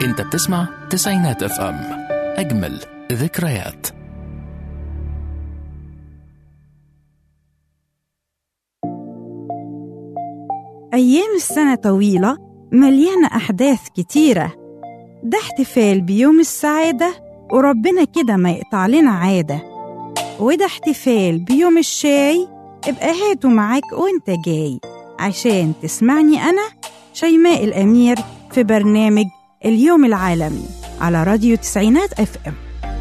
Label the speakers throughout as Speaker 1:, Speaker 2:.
Speaker 1: انت بتسمع تسعينات اف ام اجمل ذكريات
Speaker 2: أيام السنة طويلة مليانة أحداث كتيرة ده احتفال بيوم السعادة وربنا كده ما يقطع لنا عادة وده احتفال بيوم الشاي ابقى هاته معاك وانت جاي عشان تسمعني أنا شيماء الأمير في برنامج اليوم العالمي على راديو تسعينات اف ام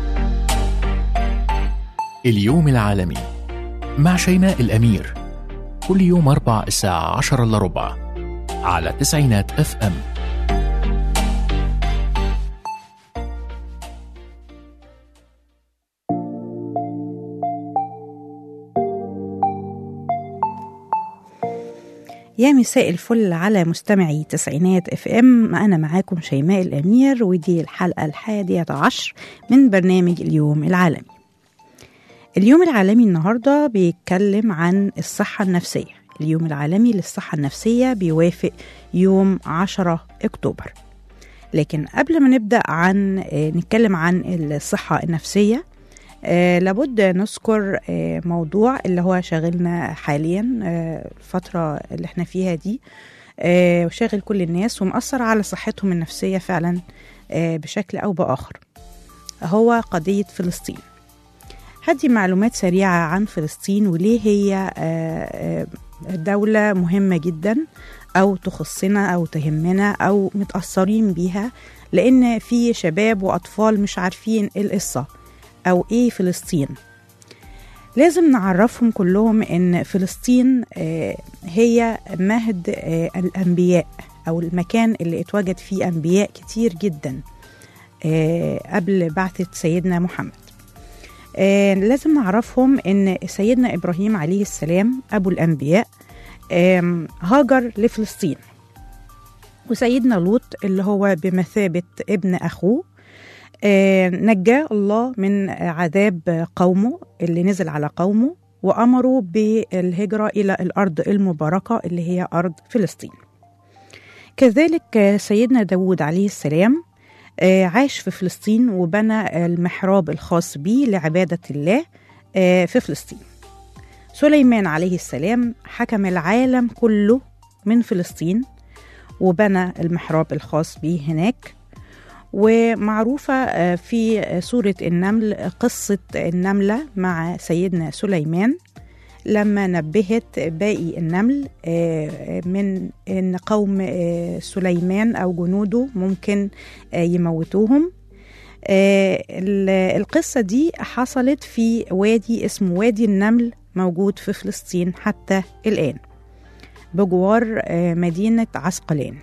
Speaker 1: اليوم العالمي مع شيماء الأمير كل يوم أربع الساعة عشر إلا ربع على تسعينات اف ام
Speaker 2: يا مساء الفل على مستمعي تسعينات اف ام انا معاكم شيماء الامير ودي الحلقه الحادية عشر من برنامج اليوم العالمي اليوم العالمي النهارده بيتكلم عن الصحه النفسيه اليوم العالمي للصحه النفسيه بيوافق يوم 10 اكتوبر لكن قبل ما نبدا عن آه، نتكلم عن الصحه النفسيه آه لابد نذكر آه موضوع اللي هو شاغلنا حاليا آه الفترة اللي احنا فيها دي آه وشاغل كل الناس ومأثر على صحتهم النفسية فعلا آه بشكل أو بآخر هو قضية فلسطين هدي معلومات سريعة عن فلسطين وليه هي آه آه دولة مهمة جدا أو تخصنا أو تهمنا أو متأثرين بيها لأن في شباب وأطفال مش عارفين إيه القصة أو إيه فلسطين لازم نعرفهم كلهم إن فلسطين آه، هي مهد آه، الأنبياء أو المكان اللي اتوجد فيه أنبياء كتير جدا آه، قبل بعثة سيدنا محمد آه، لازم نعرفهم إن سيدنا إبراهيم عليه السلام أبو الأنبياء آم، هاجر لفلسطين وسيدنا لوط اللي هو بمثابة ابن أخوه آه، نجاه الله من عذاب قومه اللي نزل على قومه وأمروا بالهجرة إلى الأرض المباركة اللي هي أرض فلسطين كذلك آه، سيدنا داود عليه السلام آه، عاش في فلسطين وبنى المحراب الخاص به لعبادة الله آه، في فلسطين سليمان عليه السلام حكم العالم كله من فلسطين وبنى المحراب الخاص به هناك ومعروفة آه، في سورة النمل قصة النملة مع سيدنا سليمان لما نبهت باقي النمل آه، من ان قوم آه، سليمان او جنوده ممكن آه، يموتوهم آه، ال- القصة دي حصلت في وادي اسمه وادي النمل موجود في فلسطين حتى الآن بجوار آه، مدينة عسقلان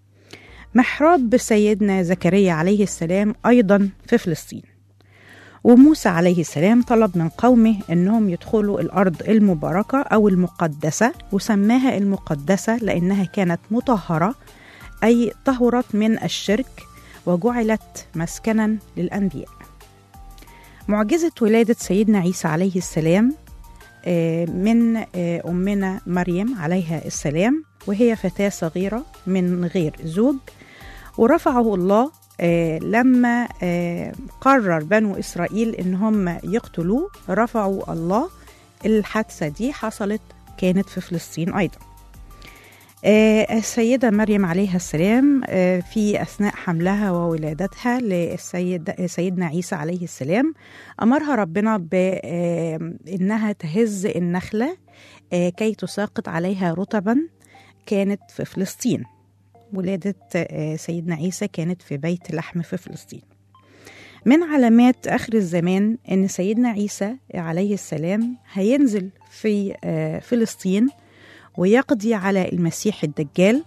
Speaker 2: محراب سيدنا زكريا عليه السلام أيضا في فلسطين وموسى عليه السلام طلب من قومه أنهم يدخلوا الأرض المباركة أو المقدسة وسماها المقدسة لأنها كانت مطهرة أي طهرت من الشرك وجعلت مسكنا للأنبياء معجزة ولادة سيدنا عيسى عليه السلام آه، من آه، أمنا مريم عليها السلام وهي فتاة صغيرة من غير زوج ورفعه الله آه، لما آه، قرر بنو إسرائيل إن هم يقتلوه رفعوا الله الحادثة دي حصلت كانت في فلسطين أيضا آه، السيدة مريم عليها السلام آه، في أثناء حملها وولادتها للسيد سيدنا عيسى عليه السلام أمرها ربنا بأنها تهز النخلة آه، كي تساقط عليها رطبا كانت في فلسطين ولادة آه، سيدنا عيسى كانت في بيت لحم في فلسطين من علامات آخر الزمان أن سيدنا عيسى عليه السلام هينزل في آه، فلسطين ويقضي على المسيح الدجال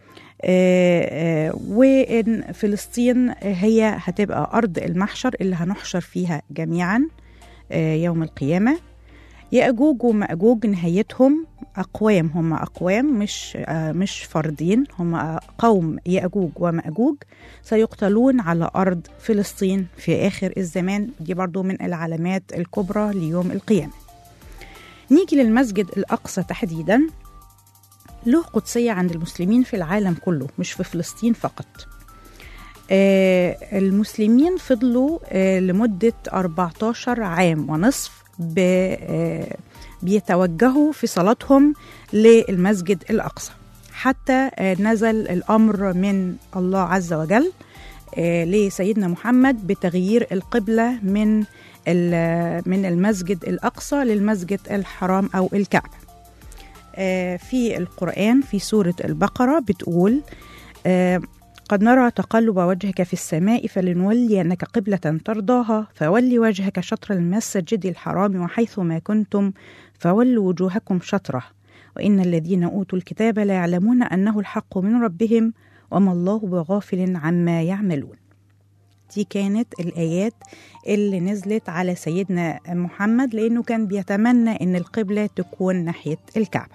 Speaker 2: آه، آه، وإن فلسطين هي هتبقى أرض المحشر اللي هنحشر فيها جميعا آه، يوم القيامة يأجوج ومأجوج نهايتهم أقوام هم أقوام مش آه، مش فردين هم قوم يأجوج ومأجوج سيقتلون على أرض فلسطين في آخر الزمان دي برضو من العلامات الكبرى ليوم القيامة نيجي للمسجد الأقصى تحديدا له قدسية عند المسلمين في العالم كله مش في فلسطين فقط آه، المسلمين فضلوا آه، لمدة 14 عام ونصف ب- آه، بيتوجهوا في صلاتهم للمسجد الأقصى حتى آه، نزل الأمر من الله عز وجل آه، لسيدنا محمد بتغيير القبلة من ال- من المسجد الأقصى للمسجد الحرام أو الكعبة آه، في القرآن في سورة البقرة بتقول آه، قد نرى تقلب وجهك في السماء فلنولينك قبلة ترضاها فولي وجهك شطر المسجد الحرام وحيث ما كنتم فولوا وجوهكم شطره وإن الذين أوتوا الكتاب لا يعلمون أنه الحق من ربهم وما الله بغافل عما يعملون دي كانت الآيات اللي نزلت على سيدنا محمد لأنه كان بيتمنى أن القبلة تكون ناحية الكعبة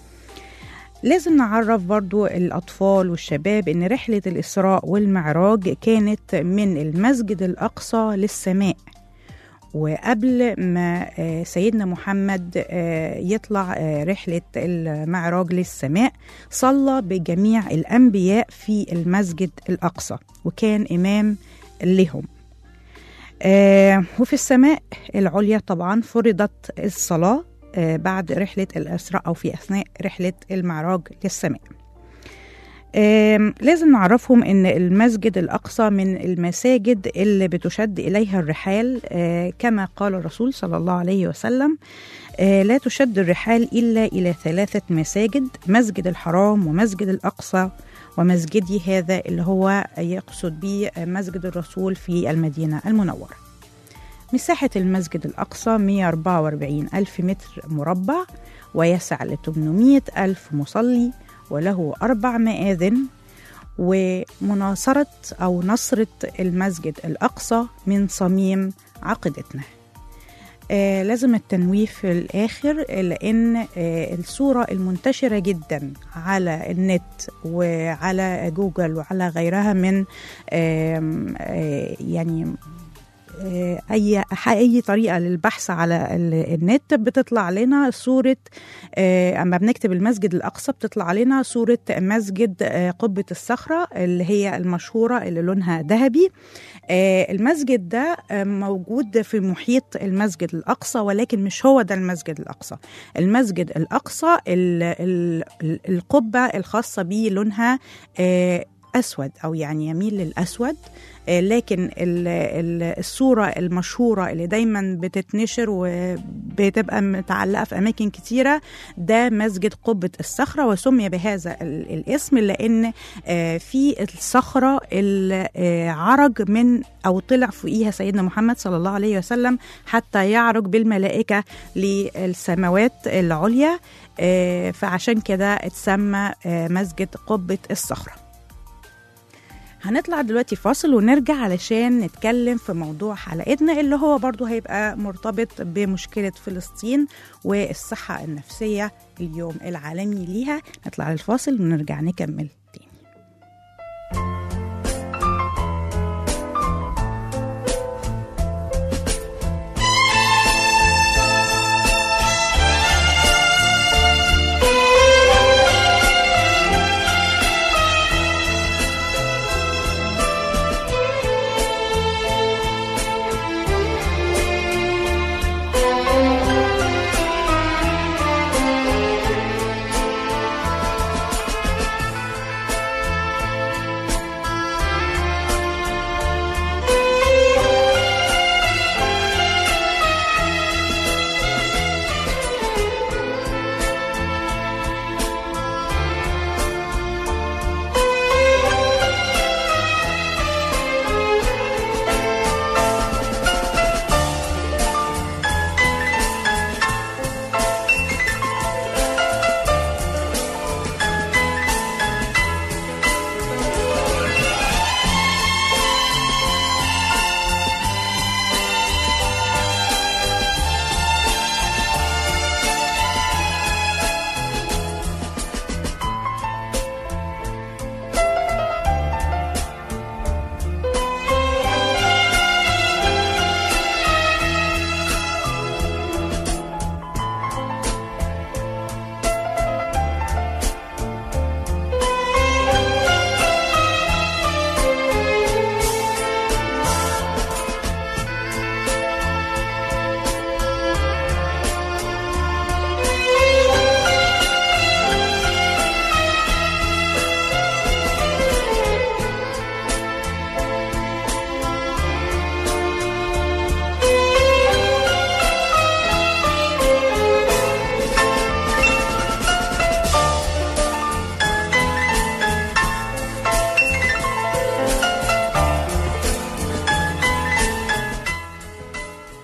Speaker 2: لازم نعرف برضو الأطفال والشباب أن رحلة الإسراء والمعراج كانت من المسجد الأقصى للسماء وقبل ما آه، سيدنا محمد آه، يطلع آه، رحلة المعراج للسماء صلى بجميع الأنبياء في المسجد الأقصى وكان إمام لهم آه، وفي السماء العليا طبعا فرضت الصلاة آه، بعد رحلة الإسراء أو في أثناء رحلة المعراج للسماء آم، لازم نعرفهم ان المسجد الاقصى من المساجد اللي بتشد اليها الرحال آه، كما قال الرسول صلى الله عليه وسلم آه، لا تشد الرحال الا الى ثلاثه مساجد مسجد الحرام ومسجد الاقصى ومسجدي هذا اللي هو يقصد به مسجد الرسول في المدينه المنوره مساحة المسجد الأقصى 144 ألف متر مربع ويسع ل 800 ألف مصلي وله أربع مآذن ومناصرة أو نصرة المسجد الأقصى من صميم عقيدتنا آه لازم التنويه في الآخر لأن آه الصورة المنتشرة جدا على النت وعلى جوجل وعلى غيرها من آم، آه يعني آه، اي اي طريقه للبحث على ال- النت بتطلع لنا صوره آه، اما بنكتب المسجد الاقصى بتطلع لنا صوره مسجد آه، قبه الصخره اللي هي المشهوره اللي لونها ذهبي آه، المسجد ده آه، موجود في محيط المسجد الاقصى ولكن مش هو ده المسجد الاقصى المسجد الاقصى ال- ال- ال- القبه الخاصه بيه لونها آه، اسود او يعني يميل للاسود آه، لكن ال- ال- الصورة المشهورة اللي دايما بتتنشر وبتبقى متعلقة في أماكن كتيرة ده مسجد قبة الصخرة وسمي بهذا ال- الاسم لأن آه، في الصخرة اللي آه، عرج من أو طلع فوقيها سيدنا محمد صلى الله عليه وسلم حتى يعرج بالملائكة للسماوات العليا آه، فعشان كده اتسمى آه، مسجد قبة الصخره هنطلع دلوقتي فاصل ونرجع علشان نتكلم في موضوع حلقتنا اللي هو برضو هيبقى مرتبط بمشكلة فلسطين والصحة النفسية اليوم العالمي ليها نطلع للفاصل ونرجع نكمل تاني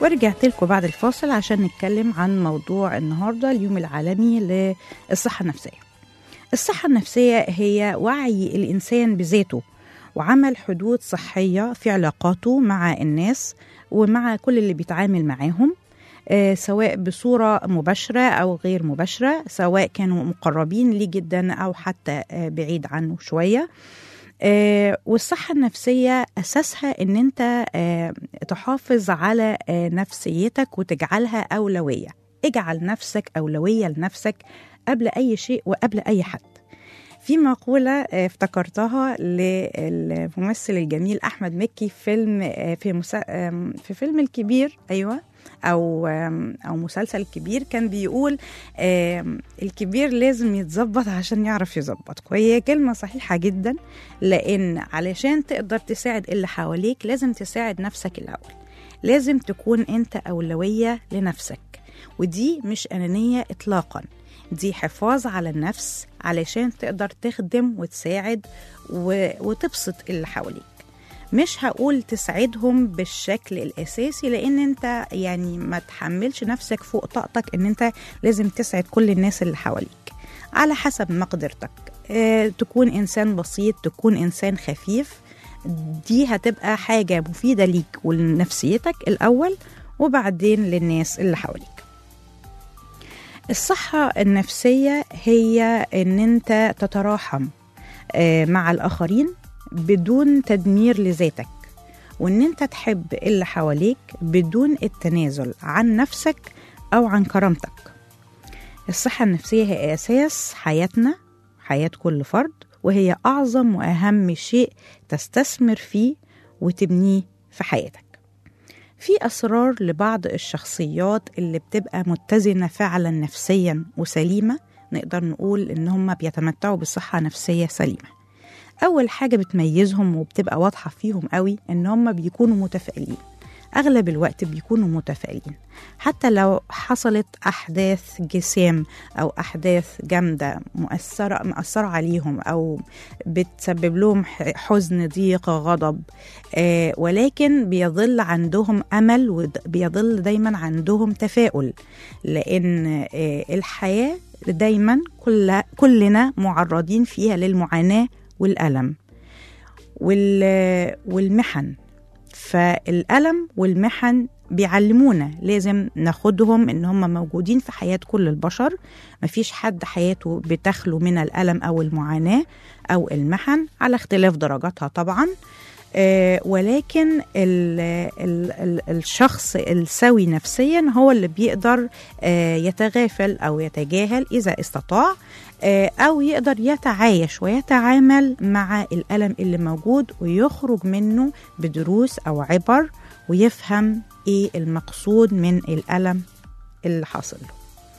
Speaker 2: ورجعت لكم بعد الفاصل عشان نتكلم عن موضوع النهارده اليوم العالمي للصحة النفسية الصحة النفسية هي وعي الإنسان بذاته وعمل حدود صحية في علاقاته مع الناس ومع كل اللي بيتعامل معاهم آه، سواء بصورة مباشرة أو غير مباشرة سواء كانوا مقربين ليه جدا أو حتى آه، بعيد عنه شوية آه، والصحة النفسية أساسها إن أنت آه، تحافظ على آه، نفسيتك وتجعلها أولوية اجعل نفسك أولوية لنفسك قبل أي شيء وقبل أي حد في مقولة آه، افتكرتها للممثل الجميل أحمد مكي في فيلم آه، في مسا... آم، في فيلم الكبير أيوة أو آم، أو مسلسل الكبير كان بيقول آم، الكبير لازم يتظبط عشان يعرف يظبطك وهي كلمة صحيحة جدا لأن علشان تقدر تساعد اللي حواليك لازم تساعد نفسك الأول لازم تكون أنت أولوية لنفسك ودي مش أنانية إطلاقاً دي حفاظ على النفس علشان تقدر تخدم وتساعد و... وتبسط اللي حواليك مش هقول تساعدهم بالشكل الاساسي لان انت يعني ما تحملش نفسك فوق طاقتك ان انت لازم تسعد كل الناس اللي حواليك على حسب مقدرتك اه تكون انسان بسيط تكون انسان خفيف دي هتبقى حاجه مفيده ليك ولنفسيتك الاول وبعدين للناس اللي حواليك الصحة النفسية هي إن أنت تتراحم آه، مع الآخرين بدون تدمير لذاتك وإن أنت تحب اللي حواليك بدون التنازل عن نفسك أو عن كرامتك الصحة النفسية هي أساس حياتنا حياة كل فرد وهي أعظم وأهم شيء تستثمر فيه وتبنيه في حياتك في أسرار لبعض الشخصيات اللي بتبقى متزنة فعلا نفسيا وسليمة نقدر نقول إن هم بيتمتعوا بصحة نفسية سليمة أول حاجة بتميزهم وبتبقى واضحة فيهم قوي إن هم بيكونوا متفائلين أغلب الوقت بيكونوا متفائلين حتى لو حصلت أحداث جسام أو أحداث جامدة مؤثرة مؤثرة عليهم أو بتسبب لهم ح- حزن ضيق غضب آه ولكن بيظل عندهم أمل وبيظل دايما عندهم تفاؤل لأن آه الحياة دايما كل كلنا معرضين فيها للمعاناة والألم وال والمحن فالألم والمحن بيعلمونا لازم ناخدهم ان هم موجودين في حياة كل البشر مفيش حد حياته بتخلو من الألم أو المعاناة أو المحن على اختلاف درجاتها طبعا آه، ولكن ال ال ال الشخص السوي نفسيا هو اللي بيقدر آه، يتغافل أو يتجاهل إذا استطاع آه، أو يقدر يتعايش ويتعامل مع الألم اللي موجود ويخرج منه بدروس أو عبر ويفهم إيه المقصود من الألم اللي حاصل له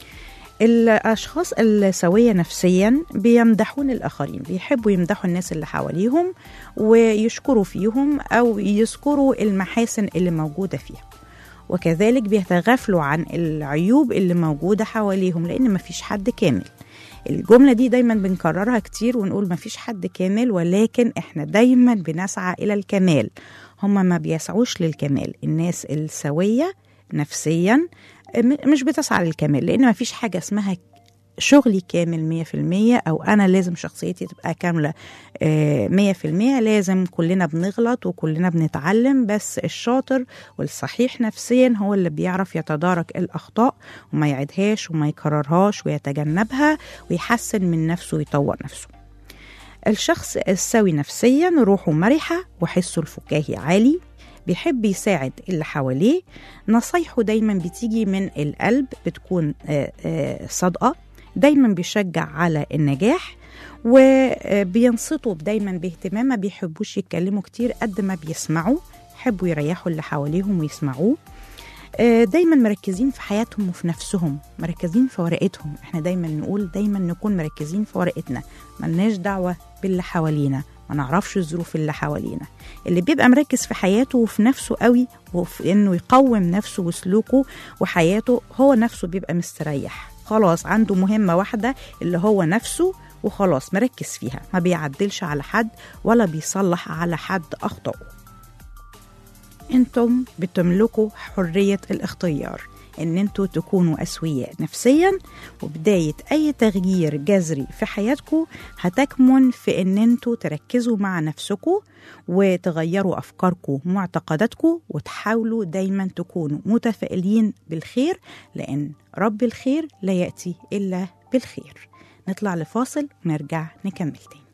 Speaker 2: الأشخاص السوية نفسيا بيمدحون الآخرين بيحبوا يمدحوا الناس اللي حواليهم ويشكروا فيهم أو يذكروا المحاسن اللي موجودة فيها وكذلك بيتغافلوا عن العيوب اللي موجودة حواليهم لأن مفيش حد كامل الجملة دي دايما بنكررها كتير ونقول مفيش حد كامل ولكن احنا دايما بنسعى إلى الكمال هما ما بيسعوش للكمال الناس السوية نفسيا م- مش بتسعى للكمال لأن مفيش حاجة اسمها شغلي كامل مية في المية أو أنا لازم شخصيتي تبقى كاملة آه، مية في المية لازم كلنا بنغلط وكلنا بنتعلم بس الشاطر والصحيح نفسيا هو اللي بيعرف يتدارك الأخطاء وما يعيدهاش وما يكررهاش ويتجنبها ويحسن من نفسه ويطور نفسه الشخص السوي نفسيا روحه مرحة وحسه الفكاهي عالي بيحب يساعد اللي حواليه نصايحه دايما بتيجي من القلب بتكون آه، آه، صادقة دايما بيشجع على النجاح وبينصتوا دايما باهتمام ما بيحبوش يتكلموا كتير قد ما بيسمعوا يحبوا يريحوا اللي حواليهم ويسمعوه آه، دايما مركزين في حياتهم وفي نفسهم مركزين في ورقتهم احنا دايما نقول دايما نكون مركزين في ورقتنا ملناش دعوة باللي حوالينا ما نعرفش الظروف اللي حوالينا اللي بيبقى مركز في حياته وفي نفسه قوي وفي انه يقوم نفسه وسلوكه وحياته هو نفسه بيبقى مستريح خلاص عنده مهمة واحدة اللي هو نفسه وخلاص مركز فيها ما بيعدلش على حد ولا بيصلح على حد أخطأه انتم بتملكوا حرية الاختيار ان انتوا تكونوا اسوياء نفسيا وبداية اي تغيير جذري في حياتكم هتكمن في ان انتوا تركزوا مع نفسكم وتغيروا افكاركم ومعتقداتكم وتحاولوا دايما تكونوا متفائلين بالخير لان رب الخير لا ياتي الا بالخير نطلع لفاصل ونرجع نكمل تاني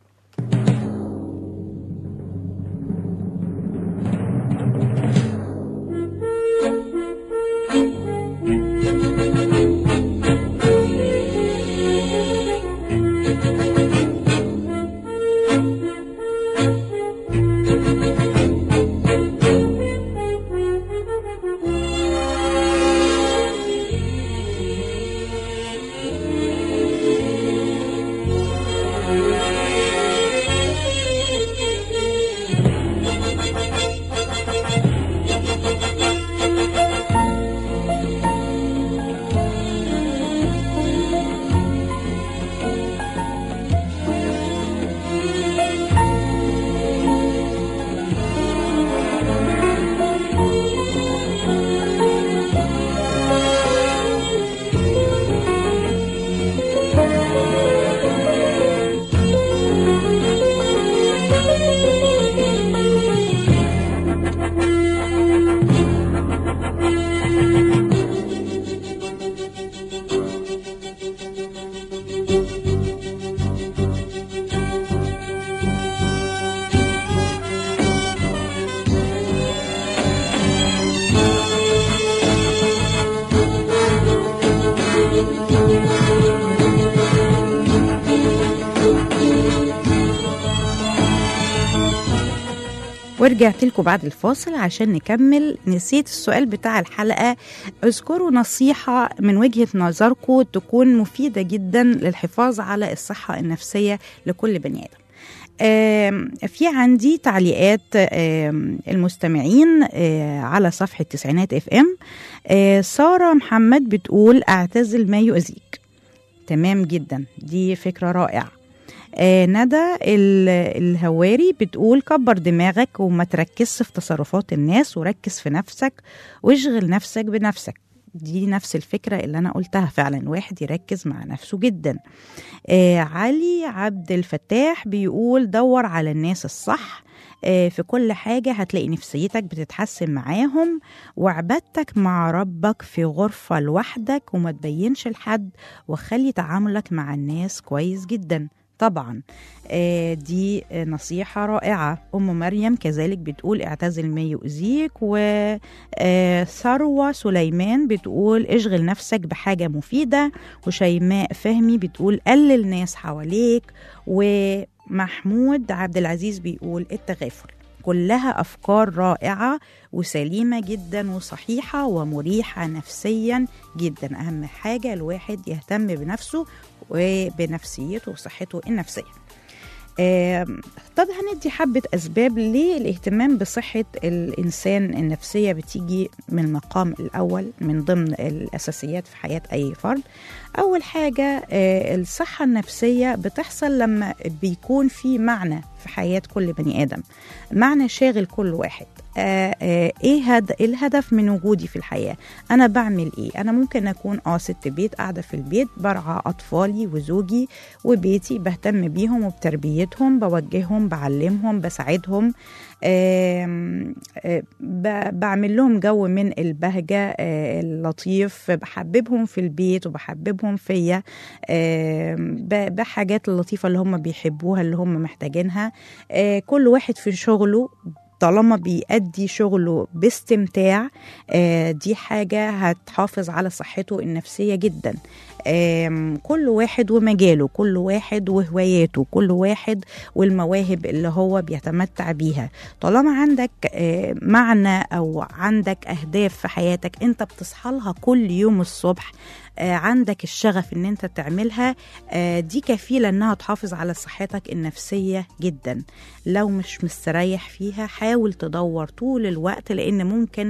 Speaker 2: ورجعت لكم بعد الفاصل عشان نكمل نسيت السؤال بتاع الحلقة اذكروا نصيحة من وجهة نظركم تكون مفيدة جدا للحفاظ على الصحة النفسية لكل بني آدم آم، في عندي تعليقات آم، المستمعين آه، على صفحة تسعينات اف ام سارة محمد بتقول اعتزل ما يؤذيك تمام جدا دي فكرة رائعة آه ندى ال- الهواري بتقول كبر دماغك وما تركزش في تصرفات الناس وركز في نفسك واشغل نفسك بنفسك دي نفس الفكرة اللي أنا قلتها فعلا واحد يركز مع نفسه جدا آه علي عبد الفتاح بيقول دور على الناس الصح آه في كل حاجة هتلاقي نفسيتك بتتحسن معاهم وعبادتك مع ربك في غرفة لوحدك وما تبينش لحد وخلي تعاملك مع الناس كويس جدا طبعا آه، دي آه، نصيحة رائعة أم مريم كذلك بتقول اعتزل ما يؤذيك وثروة سليمان بتقول اشغل نفسك بحاجة مفيدة وشيماء فهمي بتقول قلل ناس حواليك ومحمود عبد العزيز بيقول التغافل كلها أفكار رائعة وسليمة جدا وصحيحة ومريحة نفسيا جدا أهم حاجة الواحد يهتم بنفسه وبنفسيته وصحته النفسية آم، طب هندي حبة أسباب ليه الاهتمام بصحة الإنسان النفسية بتيجي من المقام الأول من ضمن الأساسيات في حياة أي فرد أول حاجة آه، الصحة النفسية بتحصل لما بيكون في معنى في حياة كل بني آدم معنى شاغل كل واحد آه، آه، ايه هد... إيه الهدف من وجودي في الحياه انا بعمل ايه انا ممكن اكون اه ست بيت قاعده في البيت برعى اطفالي وزوجي وبيتي بهتم بيهم وبتربيتهم بوجههم بعلمهم بساعدهم آم، آه، ب- بعمل لهم جو من البهجة آه، اللطيف بحببهم في البيت وبحببهم فيا آم، ب- بحاجات اللطيفة اللي هم بيحبوها اللي هم محتاجينها آه، كل واحد في شغله طالما بيأدي شغله باستمتاع آه، دي حاجة هتحافظ على صحته النفسية جدا آم، كل واحد ومجاله كل واحد وهواياته كل واحد والمواهب اللي هو بيتمتع بيها طالما عندك آه، معنى أو عندك أهداف في حياتك أنت بتصحى لها كل يوم الصبح آه، عندك الشغف ان انت تعملها آه، دي كفيلة انها تحافظ على صحتك النفسية جدا لو مش مستريح فيها حاول تدور طول الوقت لان ممكن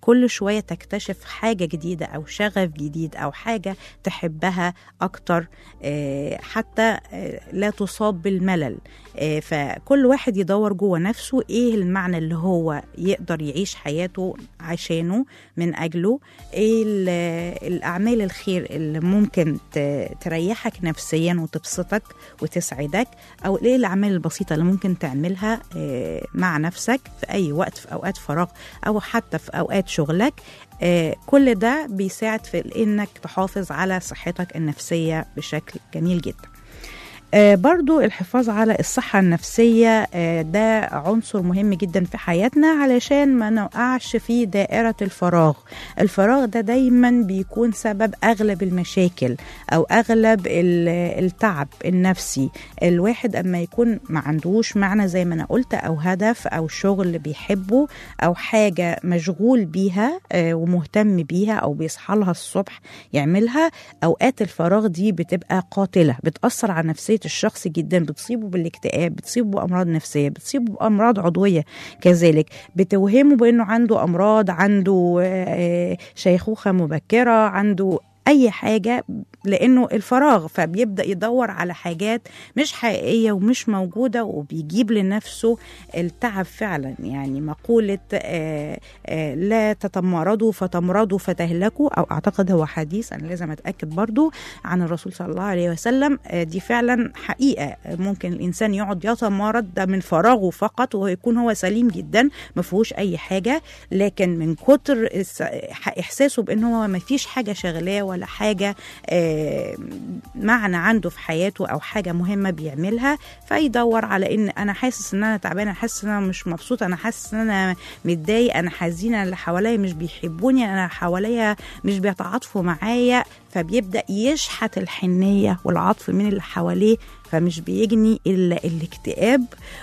Speaker 2: كل شوية تكتشف حاجة جديدة أو شغف جديد أو حاجة تحبها أكتر آه، حتى آه، لا تصاب بالملل آه، فكل واحد يدور جوه نفسه ايه المعنى اللي هو يقدر يعيش حياته عشانه من اجله ايه ال- الاعمال الخير اللي ممكن ت- تريحك نفسيا وتبسطك وتسعدك او ايه الاعمال البسيطه اللي ممكن تعملها آه، مع نفسك في اي وقت في اوقات فراغ او حتى في اوقات شغلك آه، كل ده بيساعد في انك تحافظ على صحتك النفسيه بشكل جميل جدا آه، برضو الحفاظ على الصحة النفسية آه، ده عنصر مهم جدا في حياتنا علشان ما نقعش في دائرة الفراغ الفراغ ده دايما بيكون سبب أغلب المشاكل أو أغلب ال- التعب النفسي الواحد أما يكون ما عندوش معنى زي ما أنا قلت أو هدف أو شغل بيحبه أو حاجة مشغول بيها آه، ومهتم بيها أو بيصحى لها الصبح يعملها أوقات الفراغ دي بتبقى قاتلة بتأثر على نفسية الشخص جدا بتصيبه بالاكتئاب بتصيبه بأمراض نفسية بتصيبه بأمراض عضوية كذلك بتوهمه بأنه عنده أمراض عنده آه، شيخوخة مبكرة عنده اي حاجه لانه الفراغ فبيبدا يدور على حاجات مش حقيقيه ومش موجوده وبيجيب لنفسه التعب فعلا يعني مقوله آه آه لا تتمردوا فتمرضوا فتهلكوا او اعتقد هو حديث انا لازم اتاكد برضو عن الرسول صلى الله عليه وسلم آه دي فعلا حقيقه ممكن الانسان يقعد يتمرد ده من فراغه فقط ويكون هو سليم جدا ما فيهوش اي حاجه لكن من كتر الس- احساسه بان هو ما فيش حاجه شغلاه ولا حاجه آه، معنى عنده في حياته او حاجه مهمه بيعملها فيدور على ان انا حاسس ان انا تعبانه انا حاسس ان انا مش مبسوطه انا حاسس ان انا متضايق انا حزينه اللي حواليا مش بيحبوني انا حواليا مش بيتعاطفوا معايا فبيبدا يشحت الحنيه والعطف من اللي حواليه فمش بيجني الا الاكتئاب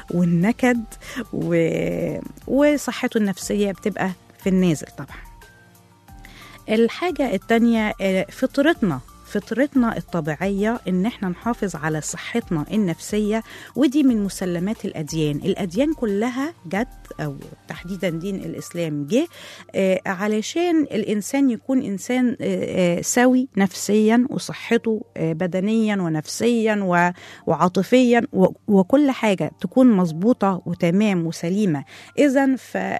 Speaker 2: والنكد و... وصحته النفسيه بتبقى في النازل طبعا الحاجة التانية آه، فطرتنا فطرتنا الطبيعية إن إحنا نحافظ على صحتنا النفسية ودي من مسلمات الأديان الأديان كلها جت أو تحديدا دين الإسلام جه آه، علشان الإنسان يكون إنسان آه، آه، سوي نفسيا وصحته آه، بدنيا ونفسيا و- وعاطفيا و- وكل حاجة تكون مظبوطة وتمام وسليمة إذا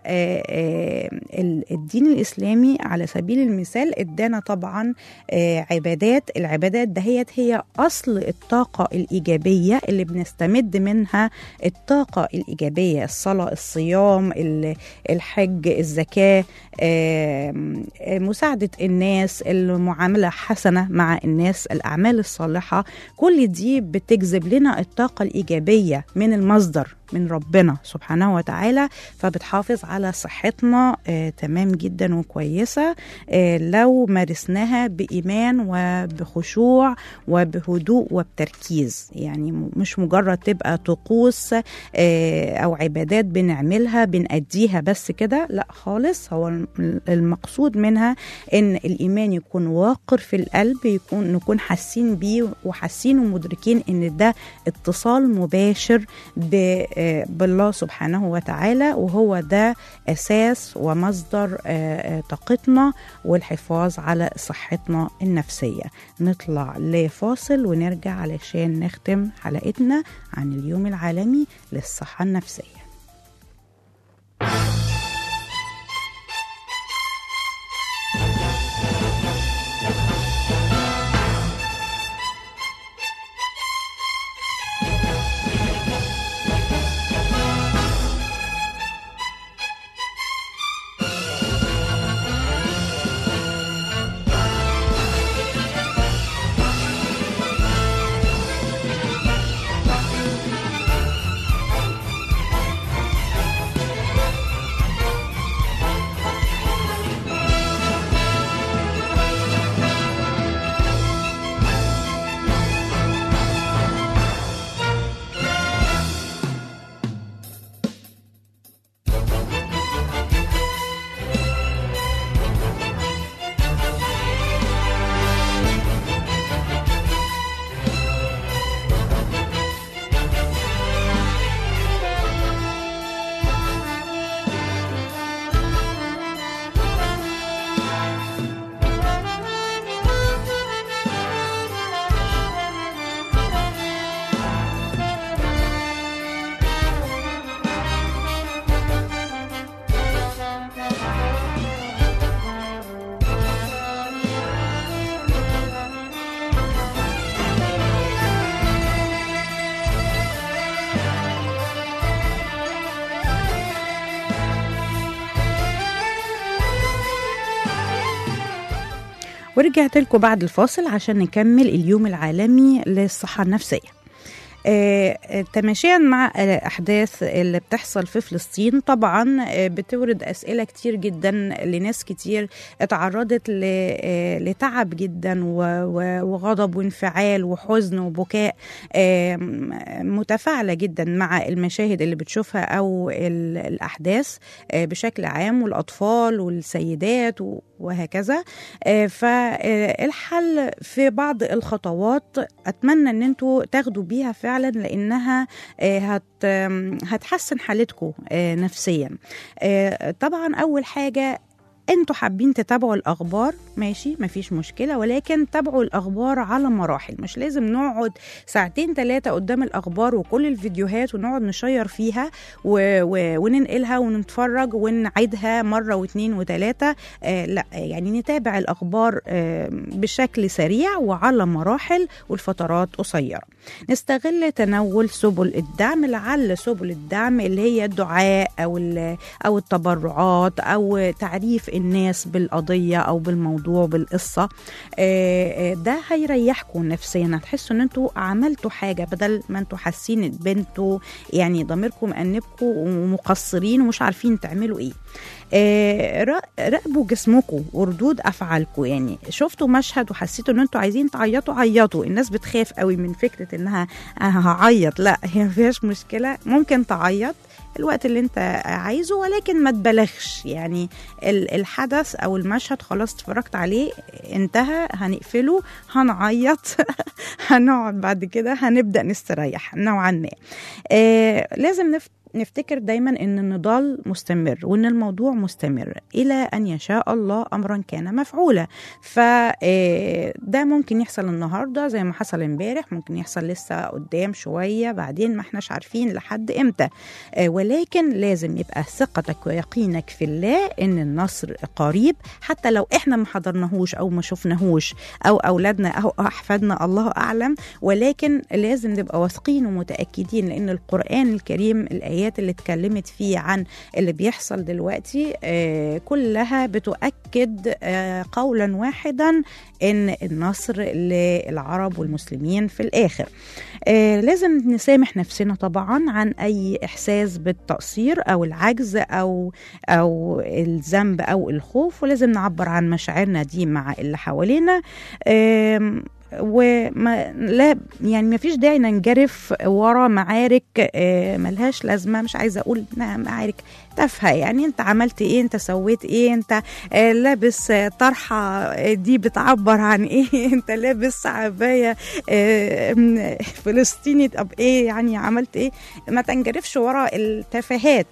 Speaker 2: فالدين الإسلامي على سبيل المثال ادانا طبعا آه، عبادات العبادات دهيت هي أصل الطاقة الإيجابية اللي بنستمد منها الطاقة الإيجابية الصلاة الصيام ال- الحج الزكاة آم، آه، مساعدة الناس المعاملة حسنة مع الناس الأعمال الصالحة كل دي بتجذب لنا الطاقة الإيجابية من المصدر من ربنا سبحانه وتعالى فبتحافظ على صحتنا آه تمام جدا وكويسة آه لو مارسناها بإيمان وبخشوع وبهدوء وبتركيز يعني م- مش مجرد تبقى طقوس آه أو عبادات بنعملها بنأديها بس كده لا خالص هو الم- المقصود منها إن الإيمان يكون واقر في القلب يكون نكون حاسين بيه وحاسين ومدركين إن ده اتصال مباشر ب- آه، بالله سبحانه وتعالى وهو ده أساس ومصدر آه، آه، طاقتنا والحفاظ على صحتنا النفسية نطلع لفاصل ونرجع علشان نختم حلقتنا عن اليوم العالمي للصحة النفسية ورجعت لكم بعد الفاصل عشان نكمل اليوم العالمي للصحة النفسية آه، تماشيا مع الأحداث اللي بتحصل في فلسطين طبعا آه، بتورد أسئلة كتير جدا لناس كتير اتعرضت ل- آه، لتعب جدا و- و- وغضب وانفعال وحزن وبكاء آه، متفاعلة جدا مع المشاهد اللي بتشوفها أو ال- الأحداث آه، بشكل عام والأطفال والسيدات و- وهكذا آه، فالحل في بعض الخطوات اتمنى ان انتوا تاخدوا بيها فعلا لانها آه، هت آم، هتحسن حالتكم آه، نفسيا آه، طبعا اول حاجه انتوا حابين تتابعوا الاخبار ماشي مفيش مشكله ولكن تابعوا الاخبار على مراحل مش لازم نقعد ساعتين ثلاثه قدام الاخبار وكل الفيديوهات ونقعد نشير فيها و... و... وننقلها ونتفرج ونعيدها مره واثنين وثلاثه آه لا يعني نتابع الاخبار آه بشكل سريع وعلى مراحل والفترات قصيره نستغل تناول سبل الدعم لعل سبل الدعم اللي هي الدعاء او ال- او التبرعات او تعريف الناس بالقضيه او بالموضوع بالقصه آه، آه، ده هيريحكم نفسيا هتحسوا ان انتوا عملتوا حاجه بدل ما انتوا حاسين ان انتوا يعني ضميركم مأنبكم ومقصرين ومش عارفين تعملوا ايه آه، را- راقبوا جسمكم وردود افعالكم يعني شفتوا مشهد وحسيتوا ان انتوا عايزين تعيطوا عيطوا الناس بتخاف قوي من فكره انها أنا هعيط لا هي ما فيهاش مشكله ممكن تعيط الوقت اللي انت عايزه ولكن ما تبالغش يعني ال- الحدث او المشهد خلاص اتفرجت عليه انتهى هنقفله هنعيط هنقعد بعد كده هنبدا نستريح نوعا ما آه لازم نف نفتكر دايما ان النضال مستمر وان الموضوع مستمر الى ان يشاء الله امرا كان مفعولا فده ممكن يحصل النهارده زي ما حصل امبارح ممكن يحصل لسه قدام شويه بعدين ما احناش عارفين لحد امتى آه، ولكن لازم يبقى ثقتك ويقينك في الله ان النصر قريب حتى لو احنا ما حضرناهوش او ما شفناهوش او اولادنا او احفادنا الله اعلم ولكن لازم نبقى واثقين ومتاكدين لان القران الكريم الايات اللي اتكلمت فيه عن اللي بيحصل دلوقتي آه، كلها بتؤكد آه، قولا واحدا ان النصر للعرب والمسلمين في الاخر آه، لازم نسامح نفسنا طبعا عن اي احساس بالتقصير او العجز او او الذنب او الخوف ولازم نعبر عن مشاعرنا دي مع اللي حوالينا آم، وما لا يعني ما فيش داعي ننجرف ورا معارك آه، ملهاش لازمه مش عايزه اقول انها معارك تافهه يعني انت عملت ايه انت سويت ايه انت آه، لابس آه، طرحه آه، دي بتعبر عن ايه انت لابس عبايه آه، م- فلسطيني طب ايه يعني عملت ايه ما تنجرفش ورا التفاهات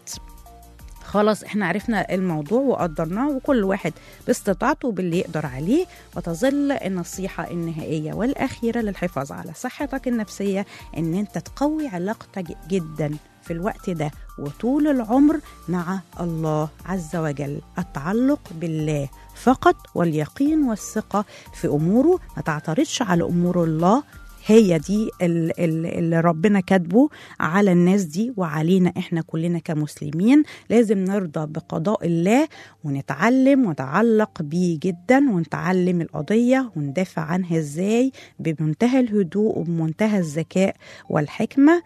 Speaker 2: خلاص احنا عرفنا الموضوع وقدرناه وكل واحد باستطاعته باللي يقدر عليه وتظل النصيحة النهائية والأخيرة للحفاظ على صحتك النفسية ان انت تقوي علاقتك جدا في الوقت ده وطول العمر مع الله عز وجل التعلق بالله فقط واليقين والثقة في أموره ما تعترضش على أمور الله هي دي ال- ال- اللي ربنا كاتبه على الناس دي وعلينا احنا كلنا كمسلمين لازم نرضى بقضاء الله ونتعلم ونتعلق بيه جدا ونتعلم القضية وندافع عنها ازاي بمنتهى الهدوء وبمنتهى الذكاء والحكمة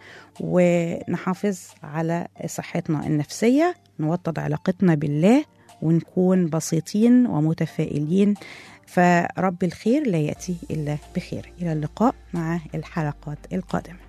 Speaker 2: ونحافظ على صحتنا النفسية نوطد علاقتنا بالله ونكون بسيطين ومتفائلين فرب الخير لا يأتي إلا بخير إلى اللقاء مع الحلقات القادمة